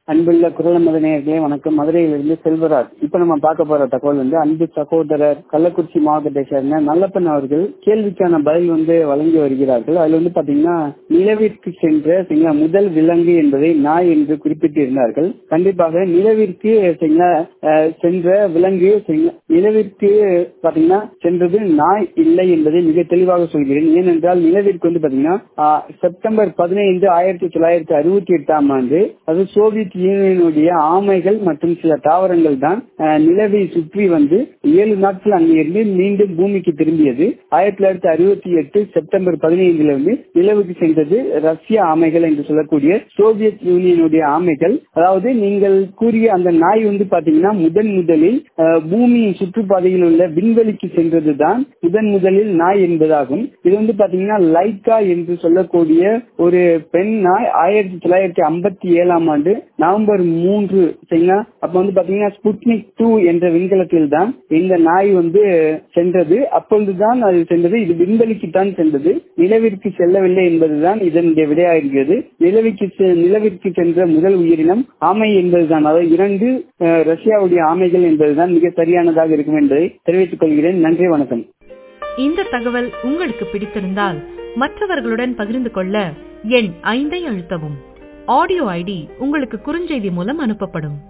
அன்புள்ள குரலமத நேயர்களே வணக்கம் மதுரையிலிருந்து செல்வராஜ் இப்ப நம்ம பார்க்க போற தகவல் வந்து அன்பு சகோதரர் கள்ளக்குறிச்சி மாவட்டத்தை சேர்ந்த நல்லப்பன் அவர்கள் கேள்விக்கான பதில் வந்து வழங்கி வருகிறார்கள் அதுல வந்து பாத்தீங்கன்னா நிலவிற்கு சென்ற சரிங்களா, முதல் விலங்கு என்பதை நாய் என்று குறிப்பிட்டிருந்தார்கள் கண்டிப்பாக நிலவிற்கு சரிங்களா, அஹ், சென்ற விலங்கு சரிங்களா, நிலவிற்கு பாத்தீங்கன்னா சென்றது நாய் இல்லை என்பதை மிக தெளிவாக சொல்கிறேன் ஏனென்றால் நிலவிற்கு வந்து பாத்தீங்கன்னா ஆஹ், செப்டம்பர் பதினைந்து ஆயிரத்தி தொள்ளாயிரத்தி அறுபத்தி எட்டாம் ஆண்டு அது சோவியத் யூனியனுடைய ஆமைகள் மற்றும் சில தாவரங்கள் தான் ஆஹ், நிலவை சுற்றி வந்து ஏழு நாட்கள் அங்கிருந்து மீண்டும் பூமிக்கு திரும்பியது ஆயிரத்தி தொள்ளாயிரத்தி அறுபத்தி எட்டு செப்டம்பர் பதினைந்துல இருந்து நிலவுக்கு சென்றது ரஷ்ய ஆமைகள் என்று சொல்லக்கூடிய சோவியத் யூனியனுடைய ஆமைகள் அதாவது நீங்கள் கூறிய அந்த நாய் வந்து பாத்தீங்கன்னா முதன் முதலில் ஆஹ், பூமியின் சுற்றுப்பாதையில் உள்ள விண்வெளிக்கு சென்றதுதான் முதன் முதலில் நாய் என்பதாகும் இது வந்து பாத்தீங்கன்னா லைக்கா என்று சொல்லக்கூடிய ஒரு பெண் நாய் ஆயிரத்தி தொள்ளாயிரத்தி ஐம்பத்தி ஏழாம் ஆண்டு நவம்பர் மூன்று சரிங்களா அப்ப வந்து பாத்தீங்கன்னா ஸ்புட்னிக் டூ என்ற விண்கலத்தில் தான் இந்த நாய் வந்து சென்றது அப்பொழுதுதான் அது சென்றது இது விண்வெளிக்கு தான் சென்றது நிலவிற்கு செல்லவில்லை என்பதுதான் இதனுடைய விடையாகிறது நிலவிற்கு செ- நிலவிற்கு சென்ற முதல் உயிரினம் ஆமை என்பதுதான் அதாவது இரண்டு அஹ், ரஷ்யாவுடைய ஆமைகள் என்பதுதான் மிக சரியானதாக இருக்கும் என்பதை தெரிவித்துக் கொள்கிறேன் நன்றி வணக்கம் இந்த தகவல் உங்களுக்கு பிடித்திருந்தால் மற்றவர்களுடன் பகிர்ந்து கொள்ள எண் ஐந்தை அழுத்தவும் ஆடியோ ஐடி உங்களுக்கு குறுஞ்செய்தி மூலம் அனுப்பப்படும்